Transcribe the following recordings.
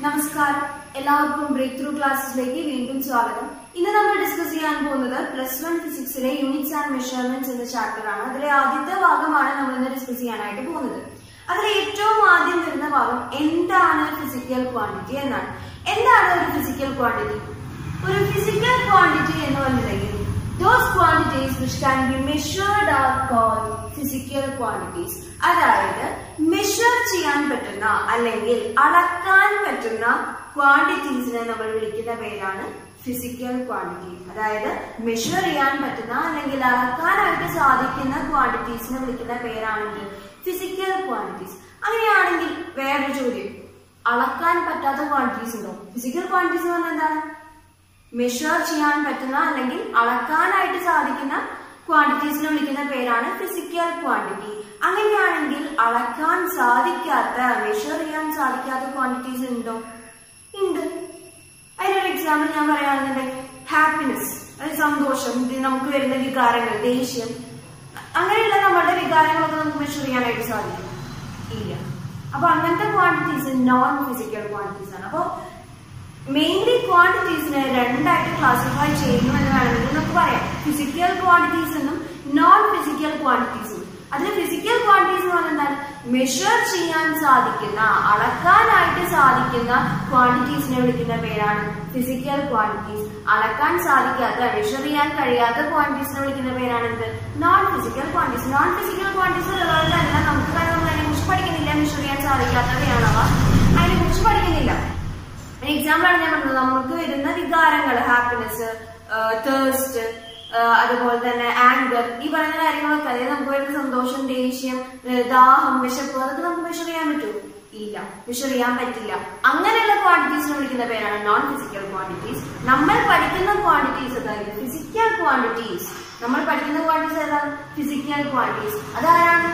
നമസ്കാരം എല്ലാവർക്കും break through ക്ലാസ്സിലേക്ക് വീണ്ടും സ്വാഗതം ഇന്ന് നമ്മൾ ഡിസ്കസ് ചെയ്യാൻ പോകുന്നത് പ്ലസ് വൺ ഫിസിക്സിലെ യൂണിറ്റ്സ് ആൻഡ് മെഷർമെന്റ്സ് എന്ന ചാപ്റ്റർ ആണ് അതിലെ ആദ്യത്തെ ഭാഗമാണ് നമ്മൾ ഇന്ന് ഡിസ്കസ് ചെയ്യാനായിട്ട് പോകുന്നത് അതിൽ ഏറ്റവും ആദ്യം വരുന്ന ഭാഗം എന്താണ് ഫിസിക്കൽ ക്വാണ്ടിറ്റി എന്നാണ് എന്താണ് ഒരു ഫിസിക്കൽ ക്വാണ്ടിറ്റി ഒരു ഫിസിക്കൽ ക്വാണ്ടിറ്റി എന്ന് പറഞ്ഞിട്ടുണ്ടെങ്കിൽ those quantities which can be measured are called physical quantities അതായത് മെഷർ ചെയ്യാൻ പറ്റുന്ന അല്ലെങ്കിൽ അളക്കാൻ പറ്റുന്ന ക്വാണ്ടിറ്റീസിനെ നമ്മൾ വിളിക്കുന്ന പേരാണ് ഫിസിക്കൽ ക്വാണ്ടിറ്റി അതായത് മെഷർ ചെയ്യാൻ പറ്റുന്ന അല്ലെങ്കിൽ അളക്കാനായിട്ട് സാധിക്കുന്ന ക്വാണ്ടിറ്റീസിനെ വിളിക്കുന്ന പേരാണെങ്കിൽ ഫിസിക്കൽ ക്വാണ്ടിറ്റീസ് അങ്ങനെയാണെങ്കിൽ വേറൊരു ചോദ്യം അളക്കാൻ പറ്റാത്ത ക്വാണ്ടിറ്റീസ് ഉണ്ടോ ഫിസിക്കൽ ക്വാണ്ടിറ്റീസ് എന്ന് പറഞ്ഞാൽ എന്താണ് മെഷർ ചെയ്യാൻ പറ്റുന്ന അല്ലെങ്കിൽ അളക്കാനായിട്ട് സാധിക്കുന്ന ക്വാണ്ടിറ്റീസിനെ വിളിക്കുന്ന പേരാണ് ഫിസിക്കൽ ക്വാണ്ടിറ്റി അങ്ങനെയാണെങ്കിൽ അളക്കാൻ സാധിക്കാത്ത മെഷർ ചെയ്യാൻ സാധിക്കാത്ത ക്വാണ്ടിറ്റീസ് ഉണ്ടോ ഉണ്ട് അതിനൊരു എക്സാമ്പിൾ ഞാൻ പറയുകയാണെന്നുണ്ടെങ്കിൽ ഹാപ്പിനെസ് അതായത് സന്തോഷം ഇത് നമുക്ക് വരുന്ന വികാരങ്ങൾ ദേഷ്യം അങ്ങനെയുള്ള നമ്മുടെ വികാരങ്ങളൊക്കെ നമുക്ക് മെഷർ ചെയ്യാനായിട്ട് സാധിക്കും ഇല്ല അപ്പൊ അങ്ങനത്തെ ക്വാണ്ടിറ്റീസ് നോൺ ഫിസിക്കൽ ക്വാണ്ടിറ്റീസ് ആണ് അപ്പോൾ മെയിൻലി ക്വാണ്ടിറ്റീസിനെ രണ്ടായിട്ട് ക്ലാസിഫൈ ചെയ്യുന്നു എന്ന് വേണമെങ്കിൽ നമുക്ക് പറയാം ഫിസിക്കൽ ക്വാണ്ടിറ്റീസ് എന്നും നോൺ ഫിസിക്കൽ ക്വാണ്ടിറ്റീസ് എന്നും അതിൽ ഫിസിക്കൽ ക്വാണ്ടിറ്റീസ് എന്ന് പറഞ്ഞാൽ എന്താണ് മെഷർ ചെയ്യാൻ സാധിക്കുന്ന അളക്കാനായിട്ട് സാധിക്കുന്ന ക്വാണ്ടിറ്റീസിനെ വിളിക്കുന്ന പേരാണ് ഫിസിക്കൽ ക്വാണ്ടിറ്റീസ് അളക്കാൻ സാധിക്കാത്ത മെഷർ ചെയ്യാൻ കഴിയാത്ത ക്വാണ്ടിറ്റീസിനെ വിളിക്കുന്ന പേരാണ് എന്ത് non physical quantities non physical quantities ഉള്ളവരല്ല നമുക്ക് കാരണം നമ്മൾ അതിനെ കുറിച്ച് പഠിക്കുന്നില്ല മെഷർ ചെയ്യാൻ സാധിക്കാത്തവയാണവ അതിനെ കുറിച്ച് പഠിക്കുന്നില്ല എക്സാമ്പിൾ ആണ് ഞാൻ പറഞ്ഞത് നമുക്ക് വരുന്ന വികാരങ്ങൾ ഹാപ്പിനെസ് തേഴ്സ്റ്റ് അതുപോലെ തന്നെ ആങ്കർ ഈ പറയുന്ന കാര്യങ്ങളൊക്കെ അതായത് നമുക്ക് വരുന്ന സന്തോഷം ദേഷ്യം ഏഹ് ദാഹം വിശപ്പ് അതൊക്കെ നമുക്ക് മെഷർ ചെയ്യാൻ പറ്റുമോ ഇല്ല മെഷർ ചെയ്യാൻ പറ്റില്ല അങ്ങനെയുള്ള ക്വാണ്ടിറ്റീസിനെ വിളിക്കുന്ന പേരാണ് നോൺ ഫിസിക്കൽ ക്വാണ്ടിറ്റീസ് നമ്മൾ പഠിക്കുന്ന ക്വാണ്ടിറ്റീസ് അതായത് ഫിസിക്കൽ ക്വാണ്ടിറ്റീസ് നമ്മൾ പഠിക്കുന്ന ക്വാണ്ടിറ്റീസ് ഏതാണ് ഫിസിക്കൽ ക്വാണ്ടിറ്റീസ് അതാരാണ്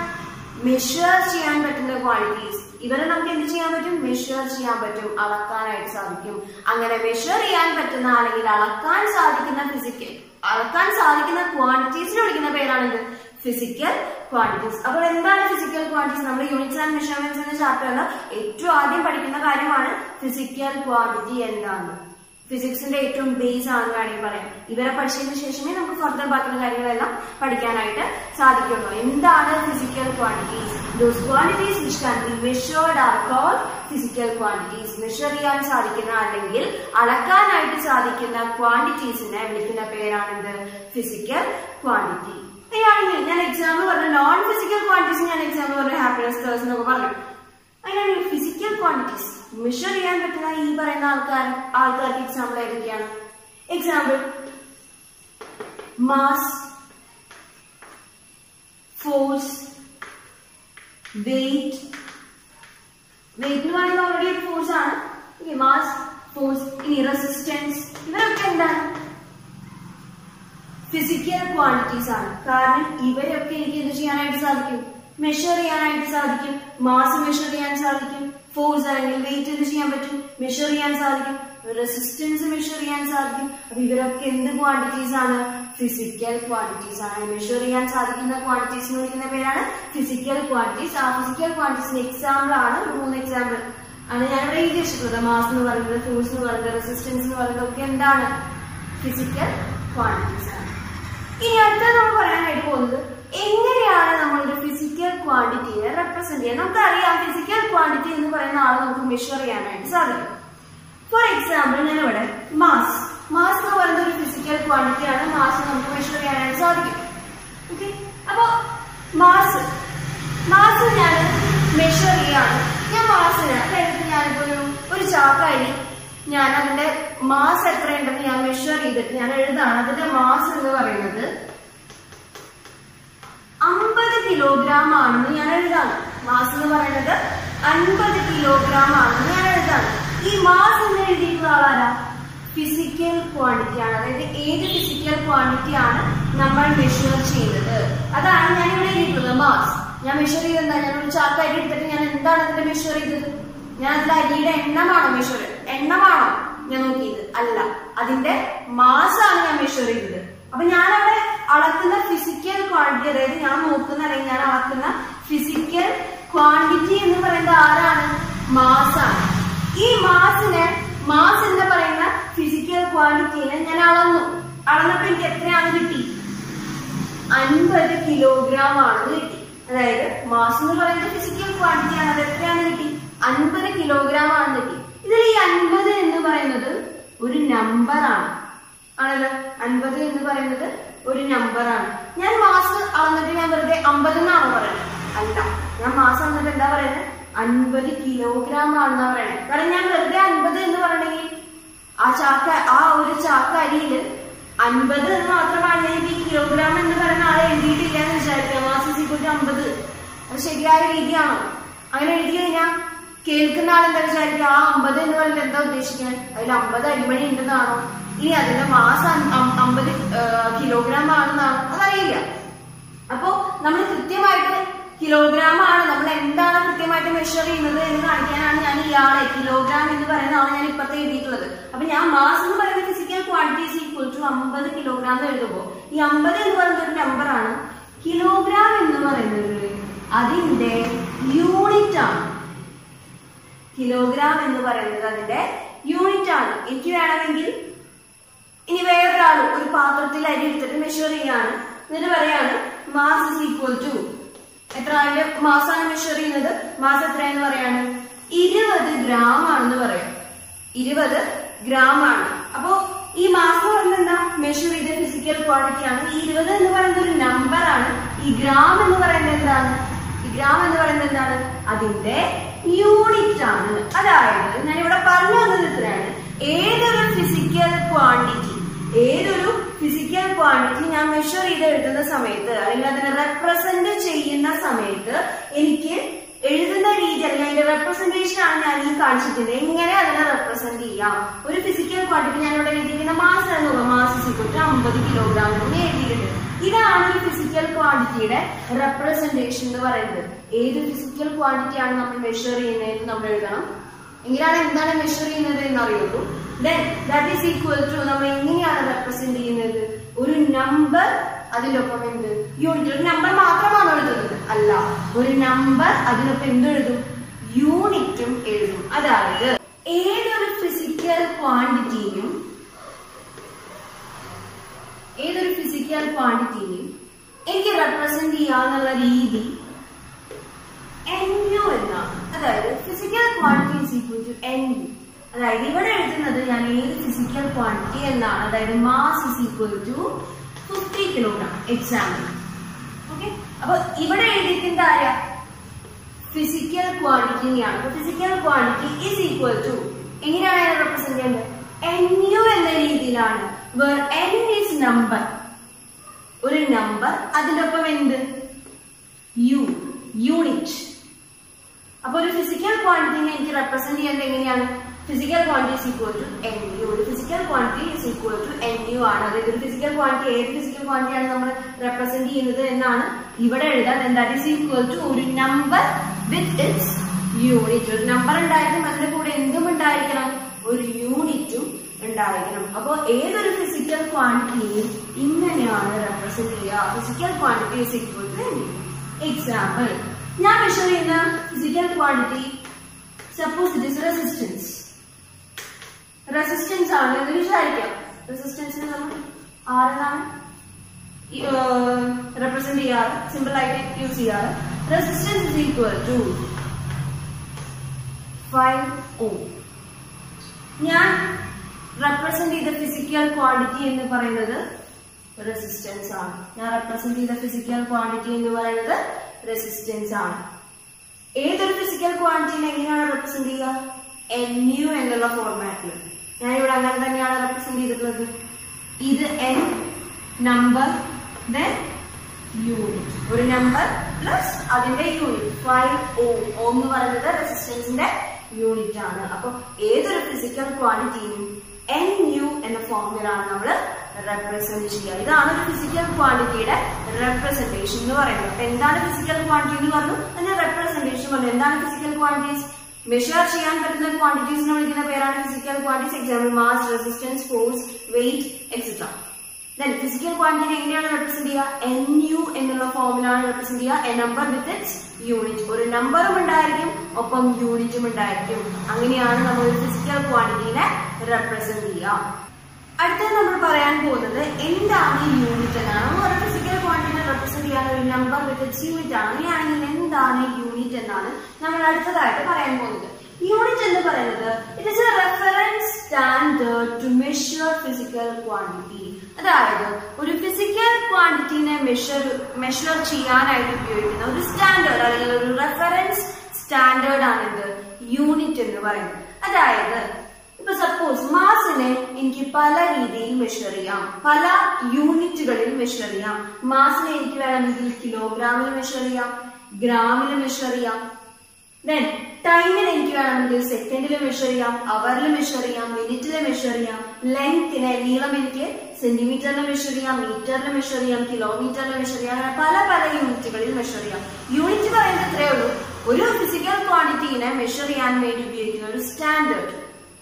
മെഷർ ചെയ്യാൻ പറ്റുന്ന ക്വാണ്ടിറ്റീസ് ഇവരെ നമുക്ക് എന്ത് ചെയ്യാൻ പറ്റും മെഷർ ചെയ്യാൻ പറ്റും അളക്കാനായിട്ട് സാധിക്കും അങ്ങനെ മെഷർ ചെയ്യാൻ പറ്റുന്ന അല്ലെങ്കിൽ അളക്കാൻ സാധിക്കുന്ന ഫിസിക്കൽ അളക്കാൻ സാധിക്കുന്ന ക്വാണ്ടിറ്റീസിനെ വിളിക്കുന്ന പേരാണിത് ഫിസിക്കൽ ക്വാണ്ടിറ്റീസ് അപ്പോൾ എന്താണ് ഫിസിക്കൽ ക്വാണ്ടിറ്റീസ് നമ്മൾ യൂണിറ്റ്സ് ആൻഡ് മെഷർമെന്റ്സ് എന്ന ചാപ്റ്ററിൽ ഏറ്റവും ആദ്യം പഠിക്കുന്ന കാര്യമാണ് ഫിസിക്കൽ ക്വാണ്ടിറ്റി എന്താണ് ഫിസിക്സിന്റെ ഏറ്റവും ബേസ് ആണെന്ന് വേണമെങ്കിൽ പറയാം ഇവരെ പഠിച്ചതിന് ശേഷമേ നമുക്ക് ഫർദർ ബാക്കിയുള്ള കാര്യങ്ങളെല്ലാം പഠിക്കാനായിട്ട് സാധിക്കുള്ളൂ എന്താണ് physical quantities those quantities which can be measured are call physical quantities measure ചെയ്യാൻ സാധിക്കുന്ന അല്ലെങ്കിൽ അളക്കാനായിട്ട് സാധിക്കുന്ന ക്വാണ്ടിറ്റീസിനെ വിളിക്കുന്ന പേരാണിത് ഫിസിക്കൽ ക്വാണ്ടിറ്റി അങ്ങനെയാണെങ്കിൽ ഞാൻ എക്സാമ്പിൾ പറഞ്ഞു നോൺ ഫിസിക്കൽ ക്വാണ്ടിറ്റീസ് ഞാൻ എക്സാമ്പിൾ പറഞ്ഞു ഹാപ്പിനെസ് തേഴ്സ് എന്നൊക്കെ പറഞ്ഞു അങ്ങനെയാണെങ്കിൽ ഫിസിക്കൽ ക്വാണ്ടിറ്റീസ് മെഷർ ചെയ്യാൻ പറ്റുന്ന ഈ പറയുന്ന ആൾക്കാർ ആൾക്കാർക്ക് എക്സാമ്പിൾ ഏതൊക്കെയാണ് example mass force weight weight എന്ന് പറയുന്നത് ഓൾറെഡി ഒരു ഫോഴ്സ് ആണ് മാസ് ഫോഴ്സ് ഇനി റെസിസ്റ്റൻസ് ഇവരൊക്കെ എന്താണ് ഫിസിക്കൽ ക്വാണ്ടിറ്റീസ് ആണ് കാരണം ഇവരൊക്കെ എനിക്ക് എന്ത് ചെയ്യാനായിട്ട് സാധിക്കും മെഷർ ചെയ്യാനായിട്ട് സാധിക്കും മാസ് മെഷർ ചെയ്യാൻ സാധിക്കും ഫോഴ്സ് അല്ലെങ്കിൽ വെയിറ്റ് എന്ത് ചെയ്യാൻ പറ്റും മെഷർ ചെയ്യാൻ സാധിക്കും റെസിസ്റ്റൻസ് മെഷർ ചെയ്യാൻ സാധിക്കും അപ്പൊ ഇവരൊക്കെ എന്ത് ക്വാണ്ടിറ്റീസ് ആണ് ഫിസിക്കൽ ക്വാണ്ടിറ്റീസ് ആണ് മെഷർ ചെയ്യാൻ സാധിക്കുന്ന ക്വാണ്ടിറ്റീസിന് വിളിക്കുന്ന പേരാണ് ഫിസിക്കൽ ക്വാണ്ടിറ്റീസ് ആ ഫിസിക്കൽ ക്വാണ്ടിറ്റീസിന് എക്സാമ്പിൾ ആണ് ഒരു മൂന്ന് എക്സാമ്പിൾ ആണ് ഞാൻ ഇവിടെ എഴുതി വെച്ചിട്ടുള്ളത് മാസ് എന്ന് പറയുന്നത് ഫോഴ്സ് എന്ന് പറയുന്നത് റെസിസ്റ്റൻസ് എന്ന് പറയുന്നത് ഒക്കെ എന്താണ് ഫിസിക്കൽ ക്വാണ്ടിറ്റീസ് ആണ് ഇനി അടുത്തത് നമ്മൾ പറയാനായിട്ട് പോകുന്നത് എങ്ങനെയാണ് നമ്മളൊരു ഫിസിക്കൽ ക്വാണ്ടിറ്റിയെ റെപ്രസെന്റ് ചെയ്യുക നമുക്കറിയാം ഫിസിക്കൽ ക്വാണ്ടിറ്റി എന്ന് പറയുന്ന ആൾ നമുക്ക് മെഷർ ചെയ്യാനായിട്ട് സാധിക്കും ഫോർ എക്സാമ്പിൾ ഞാൻ ഇവിടെ മാസ് മാസ് എന്ന് പറയുന്ന ഒരു ഫിസിക്കൽ ക്വാണ്ടിറ്റി ആണ് മാസ് നമുക്ക് മെഷർ ചെയ്യാനായിട്ട് സാധിക്കും ഓക്കെ അപ്പോ മാസ് മാസ് ഞാൻ മെഷർ ചെയ്യാണ് ഞാൻ മാസിന് അതായത് ഞാനിപ്പോ ഒരു ഒരു ചാക്കാരി ഞാൻ അതിന്റെ മാസ് എത്രയുണ്ടെന്ന് ഞാൻ മെഷർ ചെയ്തിട്ട് ഞാൻ എഴുതാണ് അതിന്റെ മാസ് എന്ന് പറയുന്നത് അമ്പത് കിലോഗ്രാം ആണെന്ന് ഞാൻ എഴുതാണ് മാസ് എന്ന് പറയുന്നത് അൻപത് കിലോഗ്രാം ആണെന്ന് ഞാൻ എഴുതാണ് ഈ മാസ് എന്ന് എഴുതിയിട്ടുള്ള ആളാരാ ഫിസിക്കൽ ക്വാണ്ടിറ്റി ആണ് അതായത് ഏത് ഫിസിക്കൽ ക്വാണ്ടിറ്റി ആണ് നമ്മൾ മെഷർ ചെയ്യുന്നത് അതാണ് ഞാൻ ഇവിടെ എഴുതിയിട്ടുള്ളത് മാസ് ഞാൻ മെഷർ ചെയ്തെന്താ ഞാൻ ഒരു ചാക്ക് അരി എടുത്തിട്ട് ഞാൻ എന്താണ് അതിന്റെ മെഷർ ചെയ്തത് ഞാൻ അതിന്റെ അരിയുടെ എണ്ണമാണോ മെഷർ എണ്ണമാണോ ഞാൻ നോക്കിയത് അല്ല അതിന്റെ മാസാണ് ഞാൻ മെഷർ ചെയ്തത് അപ്പൊ ഞാൻ അവിടെ അളക്കുന്ന ഫിസിക്കൽ ക്വാണ്ടിറ്റി അതായത് ഞാൻ നോക്കുന്ന അല്ലെങ്കിൽ ഞാൻ അളക്കുന്ന ഫിസിക്കൽ ക്വാണ്ടിറ്റി എന്ന് പറയുന്നത് ആരാണ് മാസാണ് ഈ മാസിനെ മാസ് എന്ന് പറയുന്ന ഫിസിക്കൽ ക്വാണ്ടിറ്റിനെ ഞാൻ അളന്നു അളന്നപ്പോ എനിക്ക് എത്രയാണ് കിട്ടി അൻപത് കിലോഗ്രാം ആണെന്ന് കിട്ടി അതായത് മാസ് എന്ന് പറയുന്നത് ഫിസിക്കൽ ക്വാണ്ടിറ്റി ആണ് അത് എത്രയാണ് കിട്ടി അൻപത് കിലോഗ്രാം ആണെന്ന് കിട്ടി ഇതിൽ ഈ അൻപത് എന്ന് പറയുന്നത് ഒരു നമ്പർ ആണ് ആണല്ലോ അൻപത് എന്ന് പറയുന്നത് ഒരു നമ്പർ ആണ് ഞാൻ മാസ് അളന്നിട്ട് ഞാൻ വെറുതെ അമ്പത് എന്നാണോ പറയുന്നത് അല്ല ഞാൻ മാസ് അളന്നിട്ട് എന്താ പറയുന്നത് അൻപത് കിലോഗ്രാം ആണെന്നാ പറയുന്നത് കാരണം ഞാൻ വെറുതെ അൻപത് എന്ന് പറയണെങ്കിൽ ആ ചാക്ക ആ ഒരു ചാക്ക അരിയില് അൻപത് എന്ന് മാത്രമാണ് എനിക്ക് ഈ കിലോഗ്രാം എന്ന് പറയുന്ന ആളെ എഴുതിയിട്ടില്ല എന്ന് വിചാരിക്കുക മാസം സീക്വറ്റ് അമ്പത് അത് ശരിയായ രീതിയാണോ അങ്ങനെ എഴുതി കഴിഞ്ഞാൽ കേൾക്കുന്ന ആൾ എന്താ വിചാരിക്കുക ആ അമ്പത് എന്ന് പറയുന്നത് എന്താ ഉദ്ദേശിക്കാൻ അതിൽ അമ്പത് അരിമണി ഉണ്ടെന്നാണോ ഇനി അതിന്റെ മാസം അം- അമ്പത് കിലോഗ്രാം ആണെന്നാണോ അതറിയില്ല അപ്പോ നമ്മൾ കൃത്യമായിട്ട് കിലോഗ്രാം ആണ് നമ്മൾ എന്താണ് കൃത്യമായിട്ട് മെഷർ ചെയ്യുന്നത് എന്ന് കാണിക്കാനാണ് ഞാൻ ഇയാളെ കിലോഗ്രാം എന്ന് പറയുന്ന ആളെ ഞാൻ ഇപ്പത്തെ എഴുതിയിട്ടുള്ളത് അപ്പൊ ഞാൻ മാസ് എന്ന് പറയുന്ന ഫിസിക്കൽ ക്വാണ്ടിറ്റി ഈക്വൽ ടു അമ്പത് കിലോഗ്രാം എന്ന് എഴുതുമ്പോൾ ഈ അമ്പത് എന്ന് പറയുന്ന ഒരു നമ്പർ ആണ് കിലോഗ്രാം എന്ന് പറയുന്നത് അതിന്റെ യൂണിറ്റ് ആണ് കിലോഗ്രാം എന്ന് പറയുന്നത് അതിന്റെ യൂണിറ്റ് ആണ് എനിക്ക് വേണമെങ്കിൽ ഇനി വേറൊരാൾ ഒരു പാത്രത്തിൽ അരി എടുത്തിട്ട് മെഷർ ചെയ്യാണ് എന്നിട്ട് പറയാണ് മാസ് ഇസ് ഈക്വൽ ടു എത്ര അതിന്റെ മാസാണ് മെഷർ ചെയ്യുന്നത് മാസ് എത്രയെന്ന് പറയാണ് ഇരുപത് ഗ്രാം ആണെന്ന് പറയാം ഇരുപത് ഗ്രാം ആണ് അപ്പോ ഈ മാസ് എന്ന് പറയുന്നത് എന്താ മെഷർ ചെയ്ത ഫിസിക്കൽ ക്വാണ്ടിറ്റി ആണ് ഈ ഇരുപത് എന്ന് പറയുന്നത് ഒരു നമ്പർ ആണ് ഈ ഗ്രാം എന്ന് പറയുന്നത് എന്താണ് ഈ ഗ്രാം എന്ന് പറയുന്നത് എന്താണ് അതിന്റെ യൂണിറ്റ് ആണ് അതായത് ഞാൻ ഇവിടെ പറഞ്ഞു തന്നത് ഇത്രയാണ് ഏതൊരു ഫിസിക്കൽ ക്വാണ്ടിറ്റി ഏതൊരു ഫിസിക്കൽ ക്വാണ്ടിറ്റി ഞാൻ മെഷർ ചെയ്ത് എഴുതുന്ന സമയത്ത് അല്ലെങ്കിൽ അതിനെ റെപ്രസെന്റ് ചെയ്യുന്ന സമയത്ത് എനിക്ക് എഴുതുന്ന രീതി അല്ലെങ്കിൽ അതിന്റെ റെപ്രസെന്റേഷൻ ആണ് ഞാൻ ഈ കാണിച്ചിട്ടുണ്ട് എങ്ങനെ അതിനെ റെപ്രസെന്റ് ചെയ്യാം ഒരു ഫിസിക്കൽ ക്വാണ്ടിറ്റി ഞാൻ ഇവിടെ എഴുതിയിരിക്കുന്ന മാസ് എന്ന് പറയുമ്പോൾ മാസ് സിക്വറ്റ് അമ്പത് കിലോഗ്രാം എന്ന് എഴുതിയിട്ടുണ്ട് ഇതാണ് ഒരു ഫിസിക്കൽ ക്വാണ്ടിറ്റിയുടെ റെപ്രസെന്റേഷൻ എന്ന് പറയുന്നത് ഏത് ഫിസിക്കൽ ക്വാണ്ടിറ്റി ആണ് നമ്മൾ മെഷർ ചെയ്യുന്നതെന്ന് നമ്മൾ എഴുതണം എങ്ങനെയാണ് എന്താണ് മെഷർ ചെയ്യുന്നത് എന്ന് അറിയുള്ളൂ then that is equal to നമ്മൾ എങ്ങനെയാണ് റെപ്രസെന്റ് ചെയ്യുന്നത് ഒരു നമ്പർ അതിനൊപ്പം എന്ത് യൂണിറ്റ് ഒരു നമ്പർ മാത്രമാണോ എഴുതുന്നത് അല്ല ഒരു നമ്പർ അതിനൊപ്പം എന്ത് എഴുതും യൂണിറ്റും എഴുതും അതായത് ഏതൊരു ഫിസിക്കൽ ക്വാണ്ടിറ്റിയും ഏതൊരു ഫിസിക്കൽ ക്വാണ്ടിറ്റിയും എനിക്ക് റെപ്രസെന്റ് ചെയ്യാന്നുള്ള രീതി NU എന്നാണ് അതായത് physical quantity is equal to NU അതായത് ഇവിടെ എഴുതുന്നത് ഞാൻ ഏത് ഫിസിക്കൽ ക്വാണ്ടിറ്റി എന്നാണ് അതായത് mass is equal to fifty kilogram example okay അപ്പൊ ഇവിടെ എഴുതിയിരിക്കുന്നത് ആരാ ഫിസിക്കൽ ക്വാണ്ടിറ്റിയാണ് അപ്പൊ physical quantity is equal to എങ്ങനെയാണ് റെപ്രസെന്റ് ചെയ്യേണ്ടത് NU എന്ന രീതിയിലാണ് വേർ N ഈസ് നമ്പർ ഒരു നമ്പർ അതിന്റെ ഒപ്പം എന്ത് യു യൂണിറ്റ് അപ്പൊ ഒരു ഫിസിക്കൽ ക്വാണ്ടിറ്റിനെ എനിക്ക് റെപ്രസെന്റ് ചെയ്യേണ്ടത് എങ്ങനെയാണ് physical quantity is equal to N U ഒരു physical quantity is equal to N U ആണ് അതായത് ഒരു ഫിസിക്കൽ ക്വാണ്ടിറ്റി ഏത് ഫിസിക്കൽ ക്വാണ്ടിറ്റിയാണ് നമ്മൾ റെപ്രസെന്റ് ചെയ്യുന്നത് എന്നാണ് ഇവിടെ എഴുതാൻ ദാറ്റ് ഈസ് ഈക്വൽ ടു ഒരു നമ്പർ വിത്ത് ഇറ്റ്സ് യൂണിറ്റ് ഒരു നമ്പർ ഉണ്ടായിരിക്കും അതിന്റെ കൂടെ എന്തും ഉണ്ടായിരിക്കണം ഒരു യൂണിറ്റും ഉണ്ടായിരിക്കണം അപ്പോൾ ഏതൊരു ഫിസിക്കൽ ക്വാണ്ടിറ്റിയും ഇങ്ങനെയാണ് റെപ്രസെന്റ് ചെയ്യുക physical quantity is equal to example ഞാൻ മെഷർ ചെയ്യുന്ന physical quantity suppose it is resistance resistance ആണ് എന്ന് വിചാരിക്കാം റെസിസ്റ്റൻസിന് നമ്മൾ ആരെന്നാണ് റെപ്രസെന്റ് ചെയ്യാറ് സിമ്പിൾ ആയിട്ട് യൂസ് ചെയ്യാറ് resistance is equal to five ohm ഞാൻ റെപ്രസെന്റ് ചെയ്ത ഫിസിക്കൽ ക്വാണ്ടിറ്റി എന്ന് പറയുന്നത് റെസിസ്റ്റൻസ് ആണ് ഞാൻ റെപ്രസെന്റ് ചെയ്ത ഫിസിക്കൽ ക്വാണ്ടിറ്റി എന്ന് പറയുന്നത് റെസിസ്റ്റൻസ് ആണ് ഏതൊരു ഫിസിക്കൽ ക്വാണ്ടിറ്റിനെ എങ്ങനെയാണ് റെപ്രസെന്റ് ചെയ്യുക എൻ യു എന്നുള്ള ഫോർമാറ്റിൽ ഞാൻ ഇവിടെ അങ്ങനെ തന്നെയാണ് റെപ്രസെന്റ് ചെയ്തിട്ടുള്ളത് ഇത് എൻ നമ്പർ ദെൻ യൂണിറ്റ് ഒരു നമ്പർ പ്ലസ് അതിന്റെ യൂണിറ്റ് ഫൈവ് ഓം ഓം എന്ന് പറയുന്നത് റെസിസ്റ്റൻസിന്റെ യൂണിറ്റ് ആണ് അപ്പൊ ഏതൊരു ഫിസിക്കൽ ക്വാണ്ടിറ്റിയും എൻ യു എന്ന ഫോമിലാണ് നമ്മൾ റെപ്രസെന്റ് ചെയ്യുക ഇതാണ് ഒരു ഫിസിക്കൽ ക്വാണ്ടിറ്റിയുടെ റെപ്രസെന്റേഷൻ എന്ന് പറയുന്നത് അപ്പൊ എന്താണ് ഫിസിക്കൽ ക്വാണ്ടിറ്റി എന്ന് പറഞ്ഞു അതിന്റെ റെപ്രസെന്റേഷൻ പറഞ്ഞു എന്താണ് ഫിസിക്കൽ ക്വാണ്ടിറ്റീസ് മെഷർ ചെയ്യാൻ പറ്റുന്ന ക്വാണ്ടിറ്റീസിനെ വിളിക്കുന്ന പേരാണ് physical quantities example mass resistance force weight etcetera physical quantity എങ്ങനെയാണ് റെപ്രസെന്റ് ചെയ്യുക എൻ യു എന്നുള്ള ഫോമിലാണ് റെപ്രസെന്റ് ചെയ്യുക a number with its unit ഒരു നമ്പറും ഉണ്ടായിരിക്കും ഒപ്പം യൂണിറ്റും ഉണ്ടായിരിക്കും അങ്ങനെയാണ് നമ്മൾ ഒരു ഫിസിക്കൽ ക്വാണ്ടിറ്റീനെ റെപ്രസെന്റ് ചെയ്യുക അടുത്തത് നമ്മൾ പറയാൻ പോകുന്നത് എന്താണ് യൂണിറ്റ് എന്നാണ് നമ്മൾ ഒരു ഫിസിക്കൽ ക്വാണ്ടിറ്റിനെ റെപ്രസെന്റ് ചെയ്യാൻ ഒരു നമ്പർ വിത്ത് ഇറ്റ്സ് യൂണിറ്റ് ആണ് അങ്ങനെയാണെങ്കിൽ എന്താണ് യൂണിറ്റ് എന്നാണ് നമ്മൾ അടുത്തതായിട്ട് പറയാൻ പോകുന്നത് യൂണിറ്റ് എന്ന് പറയുന്നത് it is a reference standard to measure physical quantity അതായത് ഒരു ഫിസിക്കൽ ക്വാണ്ടിറ്റിനെ മെഷർ മെഷർ ചെയ്യാനായിട്ട് ഉപയോഗിക്കുന്ന ഒരു സ്റ്റാൻഡേർഡ് അല്ലെങ്കിൽ ഒരു റെഫറൻസ് സ്റ്റാൻഡേർഡ് ആണ് ഇത് യൂണിറ്റ് എന്ന് പറയുന്നത് അതായത് ഇപ്പൊ സപ്പോസ് മാസിനെ എനിക്ക് പല രീതിയിൽ മെഷർ ചെയ്യാം പല യൂണിറ്റുകളിൽ മെഷർ ചെയ്യാം മാസിനെ എനിക്ക് വേണമെങ്കിൽ കിലോഗ്രാമിൽ മെഷർ ചെയ്യാം ഗ്രാമിൽ മെഷർ ചെയ്യാം ദെൻ ടൈമിന് എനിക്ക് വേണമെങ്കിൽ സെക്കൻഡിൽ മെഷർ ചെയ്യാം അവറിൽ മെഷർ ചെയ്യാം മിനിറ്റിൽ മെഷർ ചെയ്യാം ലെങ്തിനെ നീളം എനിക്ക് സെന്റിമീറ്ററിൽ മെഷർ ചെയ്യാം മീറ്ററിൽ മെഷർ ചെയ്യാം കിലോമീറ്ററിൽ മെഷർ ചെയ്യാം അങ്ങനെ പല പല യൂണിറ്റുകളിൽ മെഷർ ചെയ്യാം യൂണിറ്റ് പറയുന്നത് ഇത്രയേ ഉള്ളൂ ഒരു ഫിസിക്കൽ ക്വാണ്ടിറ്റീനെ മെഷർ ചെയ്യാൻ വേണ്ടി ഉപയോഗിക്കുന്ന ഒരു സ്റ്റാൻഡേർഡ്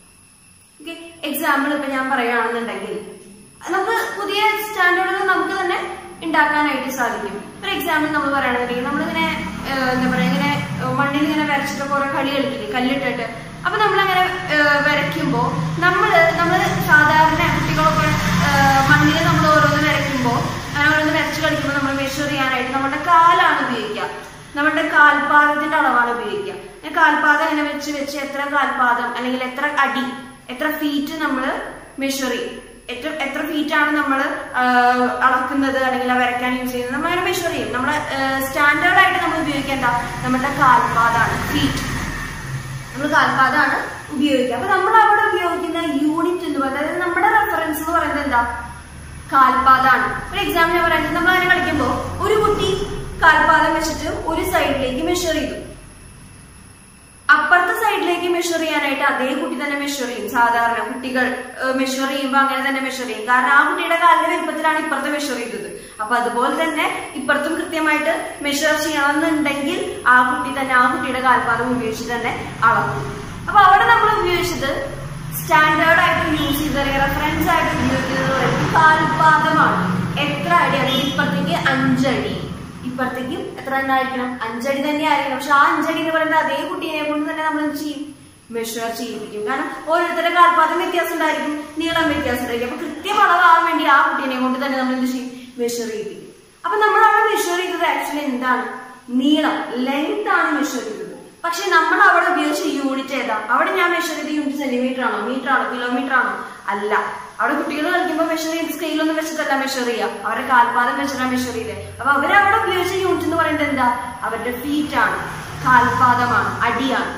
ഓക്കെ എക്സാമ്പിൾ ഇപ്പൊ ഞാൻ പറയുകയാണെന്നുണ്ടെങ്കിൽ നമുക്ക് പുതിയ സ്റ്റാൻഡേർഡുകൾ നമുക്ക് തന്നെ ഉണ്ടാക്കാനായിട്ട് സാധിക്കും ഒരു എക്സാമ്പിൾ നമ്മൾ പറയുകയാണെന്നുണ്ടെങ്കിൽ നമ്മളിങ്ങനെ ഏഹ്, എന്താ പറയാ ഇങ്ങനെ ഏഹ്, മണ്ണിൽ ഇങ്ങനെ വരച്ചിട്ട് കുറെ കളി കളിക്കില്ലേ കല്ലിട്ടിട്ട് അപ്പൊ നമ്മളങ്ങനെ വരയ്ക്കുമ്പോൾ നമ്മൾ നമ്മൾ സാധാരണ കുട്ടികളൊക്കെ മണ്ണിൽ നമ്മൾ ഓരോന്ന് വരയ്ക്കുമ്പോൾ അങ്ങനെ ഓരോന്ന് വരച്ച് കളിക്കുമ്പോൾ നമ്മൾ മെഷർ ചെയ്യാനായിട്ട് നമ്മുടെ കാലാണ് ഉപയോഗിക്കുക നമ്മുടെ കാൽപാദത്തിന്റെ അളവാണ് ഉപയോഗിക്കുക ഈ കാൽപാദം ഇങ്ങനെ വെച്ച് വെച്ച് എത്ര കാൽപാദം അല്ലെങ്കിൽ എത്ര അടി എത്ര ഫീറ്റ് നമ്മൾ മെഷർ ചെയ്യും എത്ര എത്ര ഫീറ്റ് ആണ് നമ്മൾ അളക്കുന്നത് അല്ലെങ്കിൽ ആ വരയ്ക്കാൻ യൂസ് ചെയ്യുന്നത് നമ്മൾ അങ്ങനെ മെഷർ ചെയ്യും നമ്മുടെ സ്റ്റാൻഡേർഡ് ആയിട്ട് നമ്മൾ ഉപയോഗിക്കേണ്ട നമ്മുടെ കാൽപാദമാണ് ഫീറ്റ് നമ്മൾ കാൽപാദമാണ് ഉപയോഗിക്കുക അപ്പൊ നമ്മൾ അവിടെ ഉപയോഗിക്കുന്ന യൂണിറ്റ് എന്ന് പറയുന്നത് അതായത് നമ്മുടെ റെഫറൻസ് എന്ന് പറയുന്നത് എന്താ കാൽപാദമാണ് ഒരു എക്സാമ്പിൾ ഞാൻ പറയുന്നത് നമ്മൾ അങ്ങനെ കളിക്കുമ്പോൾ ഒരു കുട്ടി കാൽപാദം വെച്ചിട്ട് ഒരു സൈഡിലേക്ക് മെഷർ ചെയ്തു അപ്പുറത്തെ സൈഡിലേക്ക് മെഷർ ചെയ്യാനായിട്ട് അതേ കുട്ടി തന്നെ മെഷർ ചെയ്യും സാധാരണ കുട്ടികൾ മെഷർ ചെയ്യുമ്പോൾ അങ്ങനെ തന്നെ മെഷർ ചെയ്യും കാരണം ആ കുട്ടിയുടെ കാലിന്റെ വലുപ്പത്തിലാണ് ഇപ്പുറത്തെ മെഷർ ചെയ്തത് അപ്പൊ അതുപോലെ തന്നെ ഇപ്പുറത്തും കൃത്യമായിട്ട് മെഷർ ചെയ്യണമെന്നുണ്ടെങ്കിൽ ആ കുട്ടി തന്നെ ആ കുട്ടിയുടെ കാൽപാദം ഉപയോഗിച്ച് തന്നെ അളക്കും അപ്പൊ അവിടെ നമ്മൾ ഉപയോഗിച്ചത് സ്റ്റാൻഡേർഡ് ആയിട്ട് യൂസ് ചെയ്ത് അല്ലെങ്കിൽ റെഫറൻസ് ആയിട്ട് ഉപയോഗിക്കുന്നത് പറയുന്നത് കാൽപാദമാണ് എത്ര അടി അല്ലെങ്കിൽ ഇപ്പുറത്തേക്ക് അഞ്ചടി ഇപ്പുറത്തേക്കും എത്ര എണ്ണായിരിക്കണം അഞ്ചടി തന്നെ ആയിരിക്കണം പക്ഷെ ആ അഞ്ചടി എന്ന് പറയുന്നത് അതേ കുട്ടീനെ കൊണ്ട് തന്നെ നമ്മൾ എന്ത് ചെയ്യും മെഷർ ചെയ്യിപ്പിക്കും കാരണം ഓരോരുത്തരുടെ കാൽപാദം വ്യത്യാസം ഉണ്ടായിരിക്കും നീളം വ്യത്യാസം ഉണ്ടായിരിക്കും അപ്പൊ കൃത്യം അളവാകാൻ വേണ്ടി ആ കുട്ടീനെ കൊണ്ട് തന്നെ നമ്മൾ എന്ത് ചെയ്യും മെഷർ ചെയ്യിപ്പിക്കും അപ്പൊ നമ്മൾ അവിടെ മെഷർ ചെയ്തത് ആക്ച്വലി എന്താണ് നീളം ലെങ്ത് ആണ് മെഷർ ചെയ്തത് പക്ഷെ നമ്മൾ അവിടെ ഉപയോഗിച്ച യൂണിറ്റ് ഏതാ അവിടെ ഞാൻ മെഷർ ചെയ്ത യൂണിറ്റ് സെന്റിമീറ്റർ ആണോ മീറ്റർ ആണോ കിലോമീറ്റർ ആണോ അല്ല അവിടെ കുട്ടികൾ കളിക്കുമ്പോൾ മെഷർ ചെയ്ത് സ്കെയിലൊന്നും വെച്ചിട്ടല്ല മെഷർ ചെയ്യുക അവരുടെ കാൽപാദം വെച്ചിട്ടാണ് മെഷർ ചെയ്തത് അപ്പൊ അവരവിടെ ഉപയോഗിച്ച യൂണിറ്റ് എന്ന് പറയുന്നത് എന്താ അവരുടെ ഫീറ്റ് ആണ് കാൽപാദമാണ് അടിയാണ്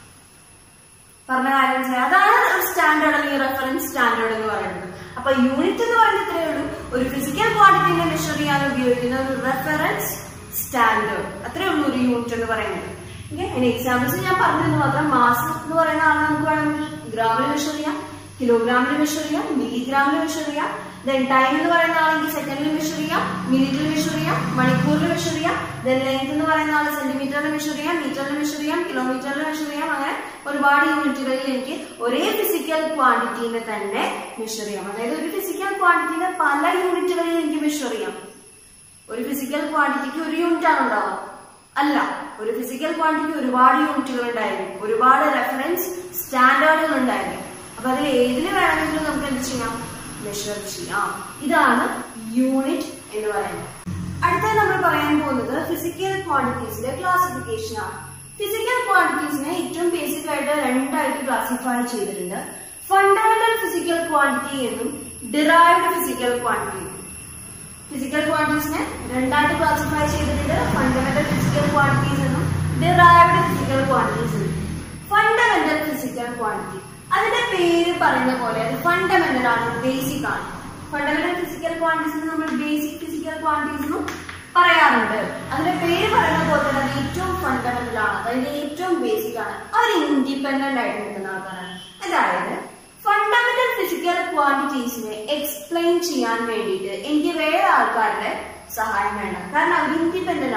പറഞ്ഞ കാര്യം മനസ്സിലായി അതാണ് ഒരു സ്റ്റാൻഡേർഡ് അല്ലെങ്കിൽ റെഫറൻസ് സ്റ്റാൻഡേർഡ് എന്ന് പറയുന്നത് അപ്പൊ യൂണിറ്റ് എന്ന് പറയുന്നത് ഇത്രയേ ഉള്ളൂ ഒരു ഫിസിക്കൽ ക്വാണ്ടിറ്റിനെ മെഷർ ചെയ്യാൻ ഉപയോഗിക്കുന്ന ഒരു റെഫറൻസ് സ്റ്റാൻഡേർഡ് അത്രയേ ഉള്ളൂ ഒരു യൂണിറ്റ് എന്ന് പറയുന്നത് ഓക്കെ അതിന് എക്സാമ്പിൾസ് ഞാൻ പറഞ്ഞത് മാത്രം മാസ് എന്ന് പറയുന്ന ആളെ നമുക്ക് വേണമെങ്കിൽ ഗ്രാമിൽ മെഷർ ചെയ്യാം കിലോഗ്രാമിൽ മെഷർ ചെയ്യാം മില്ലിഗ്രാമിൽ മെഷർ ചെയ്യാം ദെൻ ടൈം എന്ന് പറയുന്ന ആളെങ്കിൽ സെക്കൻഡിൽ മെഷർ ചെയ്യാം മിനിറ്റിൽ മെഷർ ചെയ്യാം മണിക്കൂറിൽ മെഷർ ചെയ്യാം ദെൻ ലെങ്ത് എന്ന് പറയുന്ന ആൾ സെന്റിമീറ്ററിൽ മെഷർ ചെയ്യാം മീറ്ററിൽ മെഷർ ചെയ്യാം കിലോമീറ്ററിൽ മെഷർ ചെയ്യാം അങ്ങനെ ഒരുപാട് യൂണിറ്റുകളിൽ എനിക്ക് ഒരേ ഫിസിക്കൽ ക്വാണ്ടിറ്റീനെ തന്നെ മെഷർ ചെയ്യാം അതായത് ഒരു ഫിസിക്കൽ ക്വാണ്ടിറ്റീനെ പല യൂണിറ്റുകളിൽ എനിക്ക് മെഷർ ചെയ്യാം ഒരു ഫിസിക്കൽ ക്വാണ്ടിറ്റിക്ക് ഒരു യൂണിറ്റ് ആണ് ഉണ്ടാവുക അല്ല ഒരു ഫിസിക്കൽ ക്വാണ്ടിറ്റിക്ക് ഒരുപാട് യൂണിറ്റുകൾ ഉണ്ടായിരിക്കും ഒരുപാട് റെഫറൻസ് സ്റ്റാൻഡേർഡുകൾ ഉണ്ടായിരിക്കും അപ്പൊ അതിൽ ഏതിൽ വേണമെങ്കിലും നമുക്ക് എന്ത് ചെയ്യാം മെഷർ ചെയ്യാം ഇതാണ് യൂണിറ്റ് എന്ന് പറയുന്നത് അടുത്തത് നമ്മൾ പറയാൻ പോകുന്നത് ഫിസിക്കൽ ക്വാണ്ടിറ്റീസിന്റെ ക്ലാസിഫിക്കേഷൻ ആണ് ഫിസിക്കൽ ക്വാണ്ടിറ്റീസിനെ ഏറ്റവും ബേസിക് ആയിട്ട് രണ്ടായിട്ട് ക്ലാസിഫൈ ചെയ്തിട്ടുണ്ട് ഫണ്ടമെന്റൽ ഫിസിക്കൽ ക്വാണ്ടിറ്റി എന്നും ഡിറൈവ്ഡ് ഫിസിക്കൽ ക്വാണ്ടിറ്റി ഫിസിക്കൽ ക്വാണ്ടിറ്റീസിനെ രണ്ടായിട്ട് ക്ലാസിഫൈ ചെയ്തിട്ടുണ്ട് ഫണ്ടമെന്റൽ ഫിസിക്കൽ ക്വാണ്ടിറ്റീസ് എന്നും ഡിറൈവ്ഡ് ഫിസിക്കൽ ക്വാണ്ടിറ്റീസ് എന്നും ഫണ്ടമെന്റൽ ഫിസിക്കൽ ക്വാണ്ടിറ്റി അതിന്റെ പേര് പറയുന്ന പോലെ അത് ഫണ്ടമെന്റൽ ആണ് ബേസിക് ആണ് ഫണ്ടമെന്റൽ ഫിസിക്കൽ ക്വാണ്ടിറ്റീസ് നമ്മൾ ബേസിക് ഫിസിക്കൽ ക്വാണ്ടിറ്റീസ് എന്നും പറയാറുണ്ട് അതിന്റെ പേര് പറയുന്ന പോലെ തന്നെ അത് ഏറ്റവും ഫണ്ടമെന്റൽ ആണ് അതായത് ഏറ്റവും ബേസിക് ആണ് അവർ ഇൻഡിപെൻഡന്റ് ആയിട്ട് നിൽക്കുന്ന ആൾക്കാരാണ് അതായത് ഫണ്ടമെന്റൽ ഫിസിക്കൽ ക്വാണ്ടിറ്റീസിനെ എക്സ്പ്ലെയിൻ ചെയ്യാൻ വേണ്ടിയിട്ട് എനിക്ക് വേറെ ആൾക്കാരുടെ സഹായം വേണ്ട കാരണം അവർ ഇൻഡിപെൻഡന്റ് ആണ്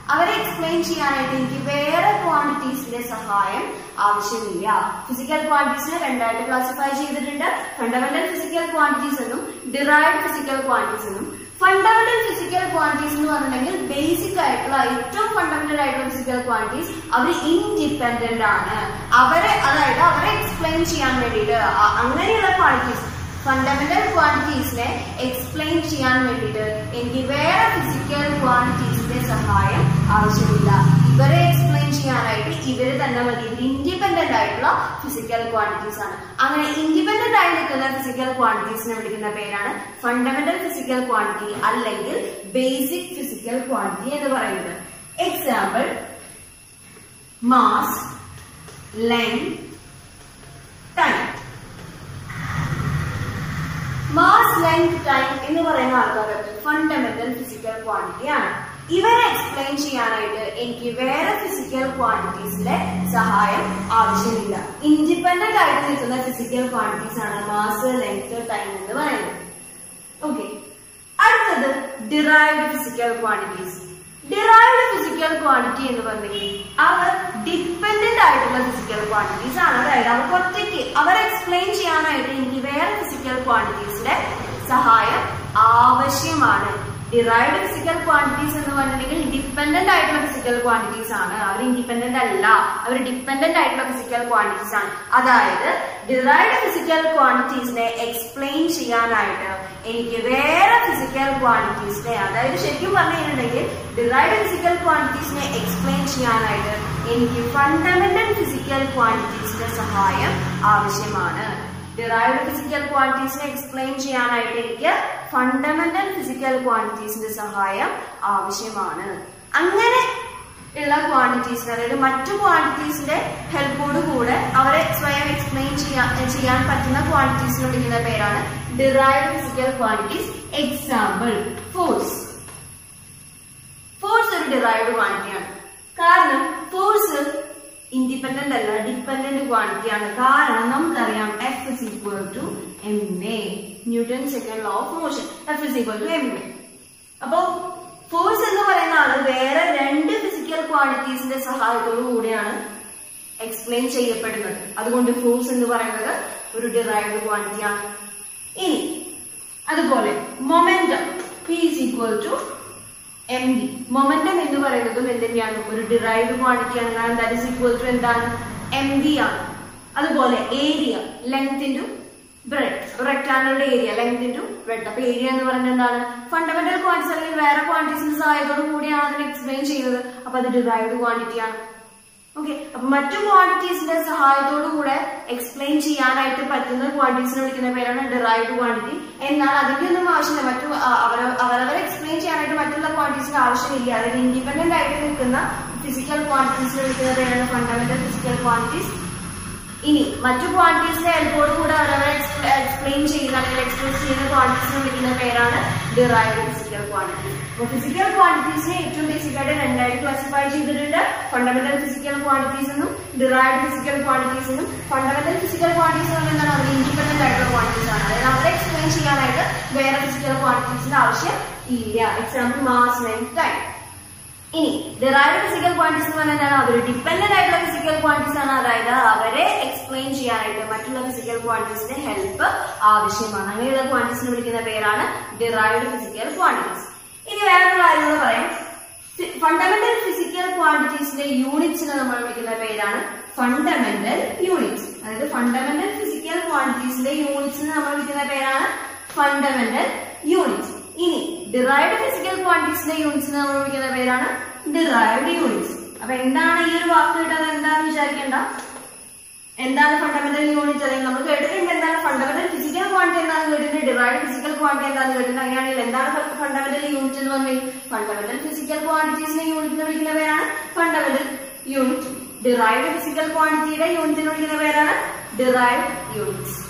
അവരെ എക്സ്പ്ലെയിൻ ചെയ്യാനായിട്ട് എനിക്ക് വേറെ ക്വാണ്ടിറ്റീസിന്റെ സഹായം ആവശ്യമില്ല ഫിസിക്കൽ ക്വാണ്ടിറ്റീസിനെ രണ്ടായിട്ട് ക്ലാസിഫൈ ചെയ്തിട്ടുണ്ട് ഫണ്ടമെന്റൽ ഫിസിക്കൽ ക്വാണ്ടിറ്റീസ് എന്നും ഡിറൈവ്ഡ് ഫിസിക്കൽ ക്വാണ്ടിറ്റീസ് എന്നും ഫണ്ടമെന്റൽ ഫിസിക്കൽ ക്വാണ്ടിറ്റീസ് എന്ന് പറഞ്ഞിട്ടുണ്ടെങ്കിൽ ബേസിക് ആയിട്ടുള്ള ഏറ്റവും ഫണ്ടമെന്റൽ ആയിട്ടുള്ള ഫിസിക്കൽ ക്വാണ്ടിറ്റീസ് അവർ ഇൻഡിപെൻഡന്റ് ആണ് അവരെ അതായത് അവരെ എക്സ്പ്ലെയിൻ ചെയ്യാൻ വേണ്ടിയിട്ട് അ- അങ്ങനെയുള്ള ക്വാണ്ടിറ്റീസ് ഫണ്ടമെന്റൽ ക്വാണ്ടിറ്റീസിനെ എക്സ്പ്ലെയിൻ ചെയ്യാൻ വേണ്ടിയിട്ട് എനിക്ക് വേറെ ഫിസിക്കൽ ക്വാണ്ടിറ്റീസിന്റെ സഹായം ആവശ്യമില്ല ഇവരെ എക്സ്പ്ലെയിൻ ചെയ്യാനായിട്ട് ഇവര് തന്നെ മതി ഇത് ഇൻഡിപെൻഡന്റ് ആയിട്ടുള്ള ഫിസിക്കൽ ക്വാണ്ടിറ്റീസ് ആണ് അങ്ങനെ ഇൻഡിപെൻഡന്റ് ആയി നിൽക്കുന്ന ഫിസിക്കൽ ക്വാണ്ടിറ്റീസിനെ വിളിക്കുന്ന പേരാണ് ഫണ്ടമെന്റൽ ഫിസിക്കൽ ക്വാണ്ടിറ്റി അല്ലെങ്കിൽ ബേസിക് ഫിസിക്കൽ ക്വാണ്ടിറ്റി എന്ന് പറയുന്നത് example mass length time mass length time എന്ന് പറയുന്ന ആൾക്കാർക്ക് ഫണ്ടമെന്റൽ ഫിസിക്കൽ ക്വാണ്ടിറ്റി ആണ് ഇവരെ എക്സ്പ്ലെയിൻ ചെയ്യാനായിട്ട് എനിക്ക് വേറെ ഫിസിക്കൽ ക്വാണ്ടിറ്റീസിന്റെ സഹായം ആവശ്യമില്ല ഇൻഡിപെൻഡന്റ് ആയിട്ട് നിൽക്കുന്ന ഫിസിക്കൽ ക്വാണ്ടിറ്റീസ് ആണ് മാസ് ലെങ്ത് ടൈം എന്ന് പറയുന്നത് ഓക്കെ അടുത്തത് derived physical quantities derived physical quantity എന്ന് പറഞ്ഞെങ്കിൽ അവർ ഡിപ്പെൻഡന്റ് ആയിട്ടുള്ള ഫിസിക്കൽ ക്വാണ്ടിറ്റീസ് ആണ് അതായത് അവർക്ക് ഒറ്റയ്ക്ക് അവരെ എക്സ്പ്ലെയിൻ ചെയ്യാനായിട്ട് എനിക്ക് വേറെ ഫിസിക്കൽ ക്വാണ്ടിറ്റീസിന്റെ സഹായം ആവശ്യമാണ് ഡിറൈവ്ഡ് ഫിസിക്കൽ ക്വാണ്ടിറ്റീസ് എന്ന് പറഞ്ഞിട്ടുണ്ടെങ്കിൽ ഡിപ്പെൻഡന്റ് ആയിട്ടുള്ള ഫിസിക്കൽ ക്വാണ്ടിറ്റീസ് ആണ് അവർ ഇൻഡിപെൻഡന്റ് അല്ല അവർ ഡിപ്പെൻഡന്റ് ആയിട്ടുള്ള ഫിസിക്കൽ ക്വാണ്ടിറ്റീസ് ആണ് അതായത് ഡിറൈവ്ഡ് ഫിസിക്കൽ ക്വാണ്ടിറ്റീസിനെ എക്സ്പ്ലെയിൻ ചെയ്യാനായിട്ട് എനിക്ക് വേറെ ഫിസിക്കൽ ക്വാണ്ടിറ്റീസിനെ അതായത് ശരിക്കും പറഞ്ഞു കഴിഞ്ഞിട്ടുണ്ടെങ്കിൽ ഡിറൈവ്ഡ് ഫിസിക്കൽ ക്വാണ്ടിറ്റീസിനെ എക്സ്പ്ലെയിൻ ചെയ്യാനായിട്ട് എനിക്ക് ഫണ്ടമെന്റൽ ഫിസിക്കൽ ക്വാണ്ടിറ്റീസിന്റെ സഹായം ആവശ്യമാണ് ഡിറൈവ്ഡ് ഫിസിക്കൽ ക്വാണ്ടിറ്റീസിനെ എക്സ്പ്ലെയിൻ ചെയ്യാനായിട്ട് എനിക്ക് ഫണ്ടമെന്റൽ ഫിസിക്കൽ ക്വാണ്ടിറ്റീസിന്റെ സഹായം ആവശ്യമാണ് അങ്ങനെ ഉള്ള ക്വാണ്ടിറ്റീസിന് അതായത് മറ്റു ക്വാണ്ടിറ്റീസിന്റെ ഹെൽപ്പോട് കൂടെ അവരെ സ്വയം എക്സ്പ്ലെയിൻ ചെയ്യാൻ ചെയ്യാൻ പറ്റുന്ന ക്വാണ്ടിറ്റീസിന് വിളിക്കുന്ന പേരാണ് derived physical quantities example force force ഒരു ഡിറൈവ്ഡ് ക്വാണ്ടിറ്റിയാണ് കാരണം ഫോഴ്സ് ഇൻഡിപെൻഡന്റ് അല്ല ഡിപ്പെൻഡന്റ് ക്വാണ്ടിറ്റി ആണ് കാരണം നമുക്കറിയാം F is equal to M A Newton second law of motion F is equal to M A അപ്പോ ഫോഴ്സ് എന്ന് പറയുന്ന ആള് വേറെ രണ്ട് ഫിസിക്കൽ ക്വാണ്ടിറ്റീസിന്റെ സഹായത്തോടു കൂടിയാണ് എക്സ്പ്ലെയിൻ ചെയ്യപ്പെടുന്നത് അതുകൊണ്ട് ഫോഴ്സ് എന്ന് പറയുന്നത് ഒരു ഡിറൈവ്ഡ് ക്വാണ്ടിറ്റി ആണ് ഇനി അതുപോലെ momentum P is equal to M D momentum എന്ന് പറയുന്നതും എന്തിന്റെയാണ് ഒരു ഡിറൈവ്ഡ് ക്വാണ്ടിറ്റി ആണ് കാരണം ദാറ്റ് ഇസ് ഈക്വൽ ടു എന്താണ് എം ഡി ആണ് അതുപോലെ ഏരിയ ലെങ്ത് ഇൻറ്റു ബ്രെഡ് റെക്ടാങ്കിളുടെ ഏരിയ ലെങ്ത് ഇൻറ്റു ബ്രെഡ് അപ്പൊ ഏരിയ എന്ന് പറയുന്നത് എന്താണ് ഫണ്ടമെന്റൽ ക്വാണ്ടിറ്റീസ് അല്ലെങ്കിൽ വേറെ ക്വാണ്ടിറ്റീസിന്റെ സഹായത്തോടു കൂടിയാണ് അതിനെ എക്സ്പ്ലെയിൻ ചെയ്യുന്നത് അപ്പൊ അത് ഡിറൈവ്ഡ് ക്വാണ്ടിറ്റി ആണ് ഓക്കെ അപ്പൊ മറ്റു ക്വാണ്ടിറ്റീസിന്റെ സഹായത്തോടു കൂടെ എക്സ്പ്ലെയിൻ ചെയ്യാനായിട്ട് പറ്റുന്ന ക്വാണ്ടിറ്റീസിനെ വിളിക്കുന്ന പേരാണ് ഡിറൈവ്ഡ് ക്വാണ്ടിറ്റി എന്നാൽ അതിന്റെ ഒന്നും ആവശ്യമില്ല മറ്റു അ- അവര- അവരവരെ എക്സ്പ്ലെയിൻ ചെയ്യാനായിട്ട് മറ്റുള്ള ക്വാണ്ടിറ്റീസിന് ആവശ്യമില്ല അതായത് ഇൻഡിപെൻഡന്റ് ആയിട്ട് നിൽക്കുന്ന ഫിസിക്കൽ ക്വാണ്ടിറ്റീസിനെ വിളിക്കുന്ന പേരാണ് ഫണ്ടമെന്റൽ ഫിസിക്കൽ ക്വാണ്ടിറ്റീസ് ഇനി മറ്റു ക്വാണ്ടിറ്റീസിന്റെ ഹെൽപ്പോട് കൂടെ അവരവരെ എക്സ്പ്ലെയിൻ ചെയ്യുന്ന അല്ലെങ്കിൽ എക്സ്പ്രസ് ചെയ്യുന്ന ക്വാണ്ടിറ്റീസിനെ വിളിക്കുന്ന പേരാണ് ഡിറൈവ്ഡ് ഫിസിക്കൽ ക്വാണ്ടിറ്റീസ് അപ്പൊ ഫിസിക്കൽ ക്വാണ്ടിറ്റീസിനെ ഏറ്റവും ബേസിക് ആയിട്ട് രണ്ടായിട്ട് ക്ലാസിഫൈ ചെയ്തിട്ടുണ്ട് ഫണ്ടമെന്റൽ ഫിസിക്കൽ ക്വാണ്ടിറ്റീസ് എന്നും ഡിറൈവ്ഡ് ഫിസിക്കൽ ക്വാണ്ടിറ്റീസ് എന്നും ഫണ്ടമെന്റൽ ഫിസിക്കൽ ക്വാണ്ടിറ്റീസ് എന്ന് പറയുന്നത് എന്താണ് അവർ ഇൻഡിപെൻഡന്റ് ആയിട്ടുള്ള ക്വാണ്ടിറ്റീസ് ആണ് അതായത് അവരെ എക്സ്പ്ലെയിൻ ചെയ്യാനായിട്ട് വേറെ ഫിസിക്കൽ ക്വാണ്ടിറ്റീസിന്റെ ആവശ്യം ഇല്ല എക്സാമ്പിൾ മാസ് ലെങ്ത് ടൈം ഇനി ഡിറൈവ്ഡ് ഫിസിക്കൽ ക്വാണ്ടിറ്റീസ് എന്ന് പറഞ്ഞാൽ എന്താണ് അവർ ഡിപ്പെൻഡന്റ് ആയിട്ടുള്ള ഫിസിക്കൽ ക്വാണ്ടിറ്റീസ് ആണ് അതായത് അവരെ എക്സ്പ്ലെയിൻ ചെയ്യാനായിട്ട് മറ്റുള്ള ഫിസിക്കൽ ക്വാണ്ടിറ്റീസിന്റെ ഹെൽപ്പ് ആവശ്യമാണ് അങ്ങനെയുള്ള ക്വാണ്ടിറ്റീസിനെ വിളിക്കുന്ന പേരാണ് ഡിറൈവ്ഡ് ഫിസിക്കൽ ക്വാണ്ടിറ്റീസ് ഇനി വേറെ കാര്യങ്ങൾ പറയാം ഫണ്ടമെന്റൽ ഫിസിക്കൽ ക്വാണ്ടിറ്റീസിന്റെ യൂണിറ്റ്സിനെ നമ്മൾ വിളിക്കുന്ന പേരാണ് ഫണ്ടമെന്റൽ യൂണിറ്റ്സ് അതായത് ഫണ്ടമെന്റൽ ഫിസിക്കൽ ക്വാണ്ടിറ്റീസിന്റെ യൂണിറ്റ്സിനെ നമ്മൾ വിളിക്കുന്ന പേരാണ് ഫണ്ടമെന്റൽ യൂണിറ്റ്സ് ഇനി ഡിറൈവ്ഡ് ഫിസിക്കൽ ക്വാണ്ടിറ്റീസിന്റെ യൂണിറ്റ്സിനെ നമ്മൾ വിളിക്കുന്ന പേരാണ് ഡിറൈവ്ഡ് യൂണിറ്റ്സ് അപ്പൊ എന്താണ് ഈ ഒരു വാക്ക് കിട്ടാതെ എന്താണെന്ന് വിചാരിക്കേണ്ട എന്താണ് ഫണ്ടമെന്റൽ യൂണിറ്റ് അല്ലെങ്കിൽ നമ്മൾ കേട്ടിട്ടുണ്ട് എന്താണ് ഫണ്ടമെന്റൽ ഫിസിക്കൽ ക്വാണ്ടിറ്റി എന്താണെന്ന് കേട്ടിട്ടുണ്ട് ഡിറൈവ്ഡ് ഫിസിക്കൽ ക്വാണ്ടിറ്റി എന്താണെന്ന് കേട്ടിട്ടുണ്ട് അങ്ങനെയാണെങ്കിൽ എന്താണ് ഫണ്ടമെന്റൽ യൂണിറ്റ് എന്ന് പറഞ്ഞാൽ ഫണ്ടമെന്റൽ ഫിസിക്കൽ ക്വാണ്ടിറ്റീസിനെ യൂണിറ്റ് എന്ന് വിളിക്കുന്ന പേരാണ് ഫണ്ടമെന്റൽ യൂണിറ്റ് ഡിറൈവ്ഡ് ഫിസിക്കൽ ക്വാണ്ടിറ്റിയുടെ യൂണിറ്റിന് വിളിക്കുന്ന പേരാണ് ഡിറൈവ്ഡ് യൂണിറ്റ്സ്